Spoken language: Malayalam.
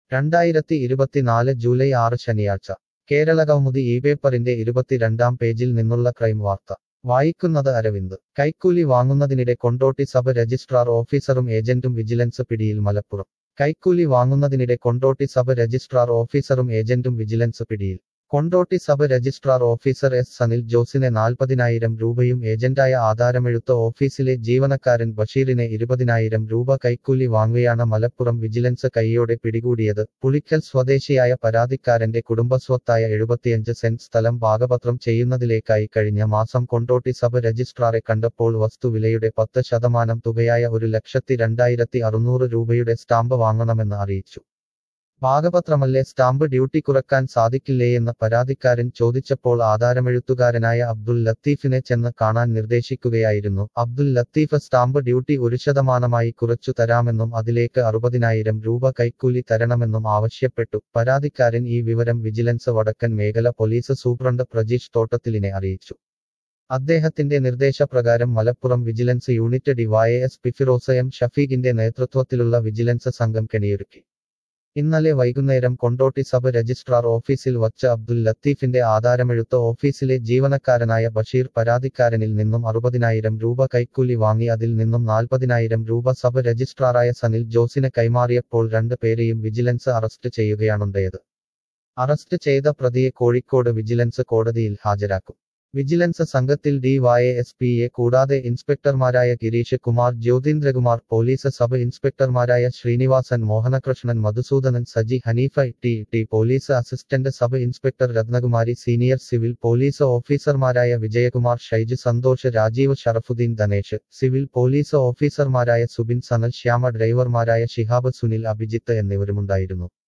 രണ്ടായിരത്തി ഇരുപത്തിനാല് ജൂലൈ ആറ് ശനിയാഴ്ച കേരളകൗമുദി ഈ പേപ്പറിന്റെ ഇരുപത്തിരണ്ടാം പേജിൽ നിന്നുള്ള ക്രൈം വാർത്ത വായിക്കുന്നത് അരവിന്ദ് കൈക്കൂലി വാങ്ങുന്നതിനിടെ കൊണ്ടോട്ടി സബ് രജിസ്ട്രാർ ഓഫീസറും ഏജന്റും വിജിലൻസ് പിടിയിൽ മലപ്പുറം കൈക്കൂലി വാങ്ങുന്നതിനിടെ കൊണ്ടോട്ടി സബ് രജിസ്ട്രാർ ഓഫീസറും ഏജന്റും വിജിലൻസ് പിടിയിൽ Kondotty sub registrar officer S Sanil ജോസിനെ നാൽപ്പതിനായിരം രൂപയും ഏജന്റായ ആധാരമെഴുത്ത് ഓഫീസിലെ ജീവനക്കാരൻ ബഷീറിനെ ഇരുപതിനായിരം രൂപ കൈക്കൂലി വാങ്ങുകയാണ് മലപ്പുറം വിജിലൻസ് കൈയോടെ പിടികൂടിയത് പുളിക്കൽ സ്വദേശിയായ പരാതിക്കാരന്റെ കുടുംബസ്വത്തായ എഴുപത്തിയഞ്ച് സെന്റ് സ്ഥലം ഭാഗപത്രം ചെയ്യുന്നതിലേക്കായി കഴിഞ്ഞ മാസം കൊണ്ടോട്ടി സബ് രജിസ്ട്രാറെ കണ്ടപ്പോൾ വസ്തുവിലയുടെ പത്ത് ശതമാനം തുകയായ ഒരു ലക്ഷത്തി രണ്ടായിരത്തി അറുന്നൂറ് രൂപയുടെ സ്റ്റാമ്പ് വാങ്ങണമെന്ന് അറിയിച്ചു ഭാഗപത്രമല്ലേ സ്റ്റാമ്പ് ഡ്യൂട്ടി കുറക്കാൻ സാധിക്കില്ലേയെന്ന് പരാതിക്കാരൻ ചോദിച്ചപ്പോൾ ആധാരമെഴുത്തുകാരനായ അബ്ദുൽ ലത്തീഫിനെ ചെന്ന് കാണാൻ നിർദ്ദേശിക്കുകയായിരുന്നു അബ്ദുൽ ലത്തീഫ് സ്റ്റാമ്പ് ഡ്യൂട്ടി ഒരു ശതമാനമായി കുറച്ചു തരാമെന്നും അതിലേക്ക് അറുപതിനായിരം രൂപ കൈക്കൂലി തരണമെന്നും ആവശ്യപ്പെട്ടു പരാതിക്കാരൻ ഈ വിവരം വിജിലൻസ് വടക്കൻ മേഖല പോലീസ് സൂപ്രണ്ട് പ്രജീഷ് തോട്ടത്തിലിനെ അറിയിച്ചു അദ്ദേഹത്തിന്റെ നിർദ്ദേശപ്രകാരം Malappuram vigilance unit DYSP Firoz M ഷഫീഖിന്റെ നേതൃത്വത്തിലുള്ള വിജിലൻസ് സംഘം കെണിയൊരുക്കി ഇന്നലെ വൈകുന്നേരം കൊണ്ടോട്ടി സബ് രജിസ്ട്രാർ ഓഫീസിൽ വച്ച് അബ്ദുൽ ലത്തീഫിന്റെ ആധാരമെഴുത്ത് ഓഫീസിലെ ജീവനക്കാരനായ ബഷീർ പരാതിക്കാരനിൽ നിന്നും അറുപതിനായിരം രൂപ കൈക്കൂലി വാങ്ങി അതിൽ നിന്നും നാൽപ്പതിനായിരം രൂപ സബ് രജിസ്ട്രാറായ സനിൽ ജോസിന് കൈമാറിയപ്പോൾ രണ്ട് പേരെയും വിജിലൻസ് അറസ്റ്റ് ചെയ്യുകയാണുണ്ടായത് അറസ്റ്റ് ചെയ്ത പ്രതിയെ കോഴിക്കോട് വിജിലൻസ് കോടതിയിൽ ഹാജരാക്കും വിജിലൻസ് സംഘത്തിൽ ഡിവൈഎസ്പിയെ കൂടാതെ ഇൻസ്പെക്ടർമാരായ ഗിരീഷ് കുമാർ ജ്യോതീന്ദ്രകുമാർ പോലീസ് സബ് ഇൻസ്പെക്ടർമാരായ Srinivasan Mohanakrishnan Madhusoodanan Saji Haneefa T T police assistant sub inspector Rathnakumari senior civil police ഓഫീസർമാരായ വിജയകുമാർ ഷൈജു സന്തോഷ് രാജീവ് ഷറഫുദ്ദീൻ ധനേഷ് സിവിൽ പോലീസ് ഓഫീസർമാരായ സുബിൻ സനൽ ശ്യാമ ഡ്രൈവർമാരായ ഷിഹാബ് സുനിൽ അഭിജിത്ത് എന്നിവരുമുണ്ടായിരുന്നു